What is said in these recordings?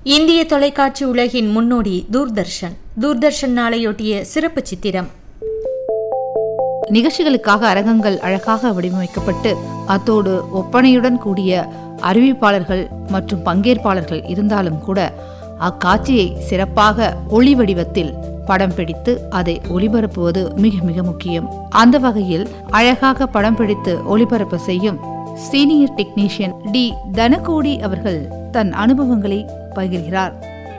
இந்திய தொலைக்காட்சி உலகின் முன்னோடி தூர்தர்ஷன் தூர்தர்ஷன் நாளையொட்டிய சிறப்பு சித்திரம் நிகழ்ச்சிகளுக்காக அரங்கங்கள் அழகாக வடிவமைக்கப்பட்டு அத்தோடு ஒப்பனையுடன் கூடிய அறிவிப்பாளர்கள் மற்றும் பங்கேற்பாளர்கள் இருந்தாலும் கூட அக்காட்சியை சிறப்பாக ஒளி வடிவத்தில் படம் பிடித்து அதை ஒளிபரப்புவது மிக மிக முக்கியம் அந்த வகையில் அழகாக படம் பிடித்து ஒளிபரப்பு செய்யும் சீனியர் டெக்னீஷியன் டி தனகோடி அவர்கள் தன் அனுபவங்களை பகிர்கிறார்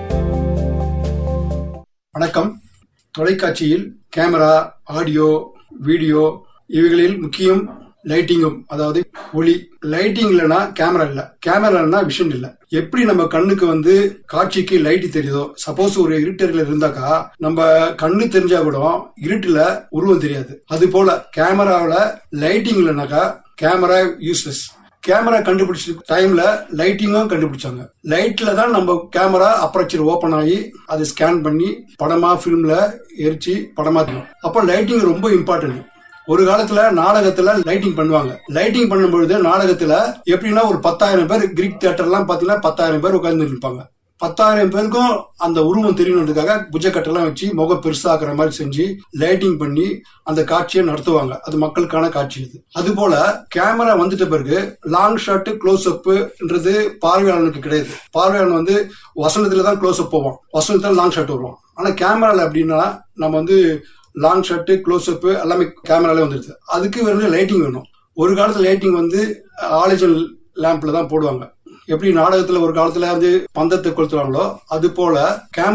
வணக்கம் தொலைக்காட்சியில் கேமரா ஆடியோ வீடியோ இவைகளில் முக்கியம் லைட்டிங்கும் அதாவது ஒளி லைட்டிங் இல்லைன்னா கேமரா இல்ல கேமரா இல்லைன்னா விஷன் இல்ல எப்படி நம்ம கண்ணுக்கு வந்து காட்சிக்கு லைட் தெரியுதோ சப்போஸ் ஒரு இருட்டர்ல இருந்தாக்கா நம்ம கண்ணு தெரிஞ்சா கூட இருட்டுல உருவம் தெரியாது அது போல கேமராவில் லைட்டிங் இல்லைனாக்கா கேமரா யூஸ்லெஸ் கேமரா கண்டுபிடிச்ச டைம்ல லைட்டிங்கும் கண்டுபிடிச்சாங்க லைட்ல தான் நம்ம கேமரா அப்ரச்சர் ஓபன் ஆகி அதை ஸ்கேன் பண்ணி படமா பிலிம்ல எரிச்சு படமா தெரியும் அப்போ லைட்டிங் ரொம்ப இம்பார்ட்டன்ட் ஒரு காலத்துல நாடகத்துல லைட்டிங் பண்ணுவாங்க லைட்டிங் பண்ணும்பொழுது நாடகத்துல எப்படின்னா ஒரு பத்தாயிரம் பேர் கிரீக் தியேட்டர்லாம் பாத்தீங்கன்னா பத்தாயிரம் பேர் உட்கார்ந்து இருப்பாங்க பத்தாயிரம் பேருக்கும் அந்த உருவம் தெரியணுன்றதுக்காக புஜக்கட்டெல்லாம் வச்சு முகம் பெருசாக்குற மாதிரி செஞ்சு லைட்டிங் பண்ணி அந்த காட்சியை நடத்துவாங்க அது மக்களுக்கான காட்சி இது அது போல கேமரா வந்துட்ட பிறகு லாங் ஷாட் க்ளோஸ் அப்ன்றது பார்வையாளனுக்கு கிடையாது பார்வையாளன் வந்து வசனத்துல தான் க்ளோஸ் அப் போவோம் வசனத்துல லாங் ஷாட் வருவோம் ஆனா கேமரால அப்படின்னா நம்ம வந்து லாங் ஷாட் க்ளோஸ் அப் எல்லாமே கேமராலே வந்துருது அதுக்கு வந்து லைட்டிங் வேணும் ஒரு காலத்துல லைட்டிங் வந்து ஆலிஜன் லேம்ப்ல தான் போடுவாங்க எப்படி நாடகத்துல ஒரு காலத்துல வந்து பந்தத்தை கொளுத்துறாங்களோ அது போல கேமரா